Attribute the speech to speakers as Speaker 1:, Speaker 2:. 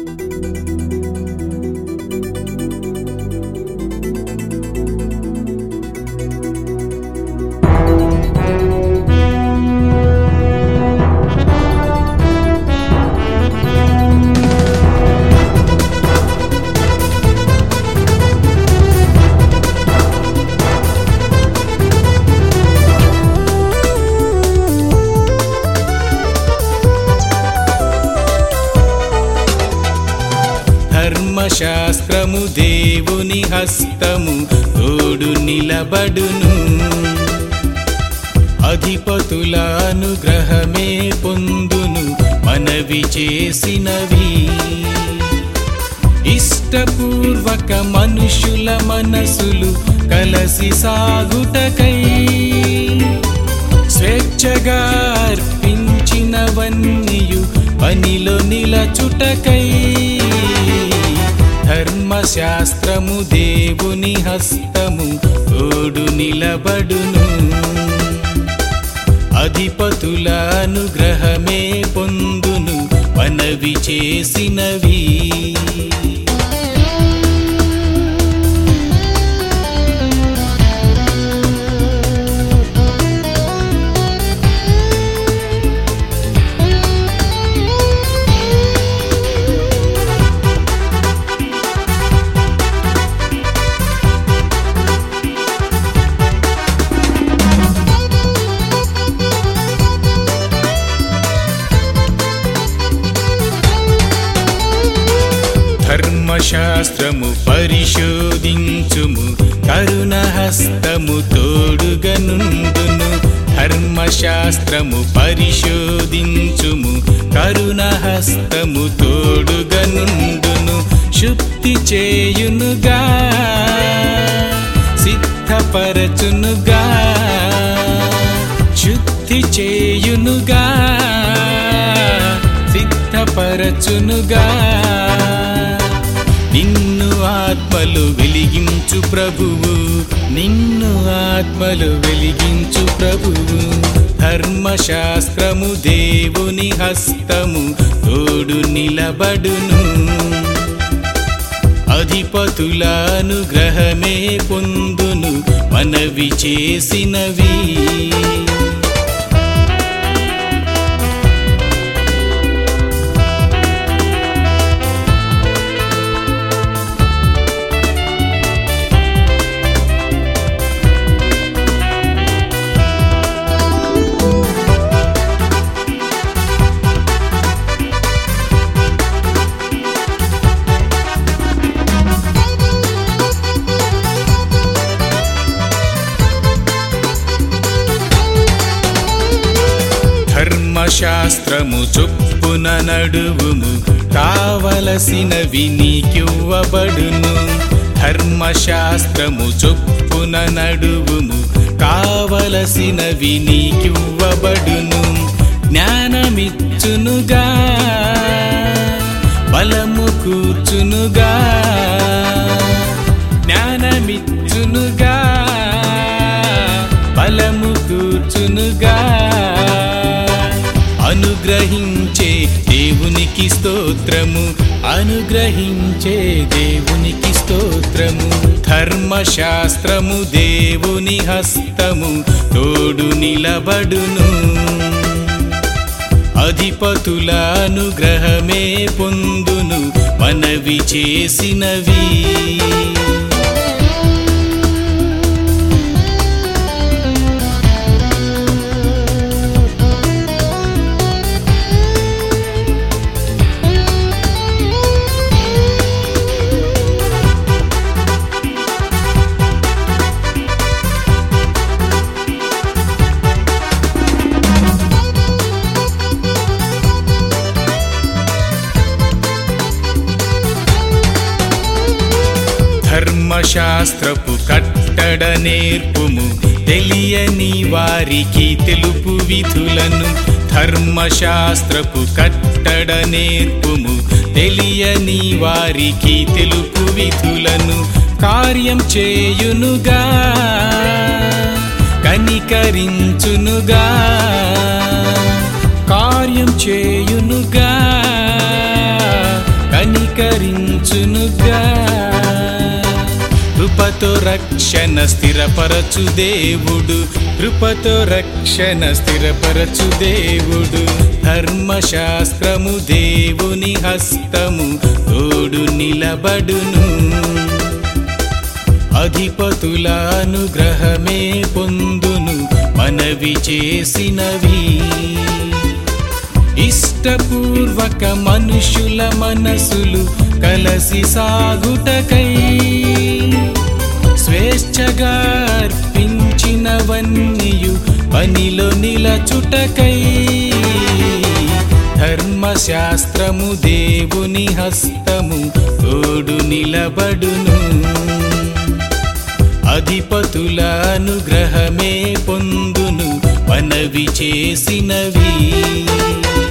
Speaker 1: ధర్మశాస్త్రము దేవుని హస్తము తోడు నిలబడును అధిపతుల అనుగ్రహమే పొందును మనవి చేసినవి ఇష్టపూర్వక మనుషుల మనసులు కలసి సాగుటకై స్వేచ్ఛగా అర్పించినవన్నీయు పనిలో నిలచుటకై ధర్మశాస్త్రము దేవుని హస్తము తోడు నిలబడును అధిపతుల అనుగ్రహమే పొందును మనవి చేసినవి ధర్మశాస్త్రము పరిశోధించుము కరుణహస్తము తోడుగనుండును ధర్మశాస్త్రము పరిశోధించుము కరుణహస్తము తోడుగనుండును శుద్ధి చేయునుగా సిద్ధపరచునుగా శుద్ధి చేయునుగా సిద్ధపరచునుగా నిన్ను ఆత్మలు వెలిగించు ప్రభువు నిన్ను ఆత్మలు వెలిగించు ప్రభువు ధర్మశాస్త్రము దేవుని హస్తము తోడు నిలబడును అధిపతుల అనుగ్రహమే పొందును మనవి చేసినవి ధర్మశాస్త్రము చొప్పున నడువుము కావలసినవి నీకివ్వబడును ధర్మశాస్త్రము చొప్పున నడువుము కావలసినవి నీకివ్వబడును జ్ఞానమిచ్చునుగా బలము కూర్చునుగా జ్ఞానమిచ్చునుగా బలము కూర్చునుగా అనుగ్రహించే దేవునికి స్తోత్రము అనుగ్రహించే దేవునికి స్తోత్రము ధర్మశాస్త్రము దేవుని హస్తము తోడు నిలబడును అధిపతుల అనుగ్రహమే పొందును మనవి చేసినవి ధర్మశాస్త్రపు కట్టడ నేర్పుము తెలియని వారికి తెలుపు విధులను ధర్మశాస్త్రపు కట్టడ నేర్పుము తెలియని వారికి తెలుపు విధులను కార్యం చేయునుగా కనికరించునుగా కార్యం చేయునుగా కని కనికరించునుగా కృపతో రక్షణ స్థిరపరచు దేవుడు కృపతో రక్షణ స్థిరపరచు దేవుడు ధర్మశాస్త్రము దేవుని హస్తము తోడు నిలబడును అధిపతుల అనుగ్రహమే పొందును మనవి చేసినవి ఇష్టపూర్వక మనుషుల మనసులు కలసి సాగుటకై స్వేచ్ఛగా అర్పించినవన్నీయు పనిలో నిలచుటకై ధర్మశాస్త్రము దేవుని హస్తము తోడు నిలబడును అధిపతుల అనుగ్రహమే పొందును మనవి చేసినవి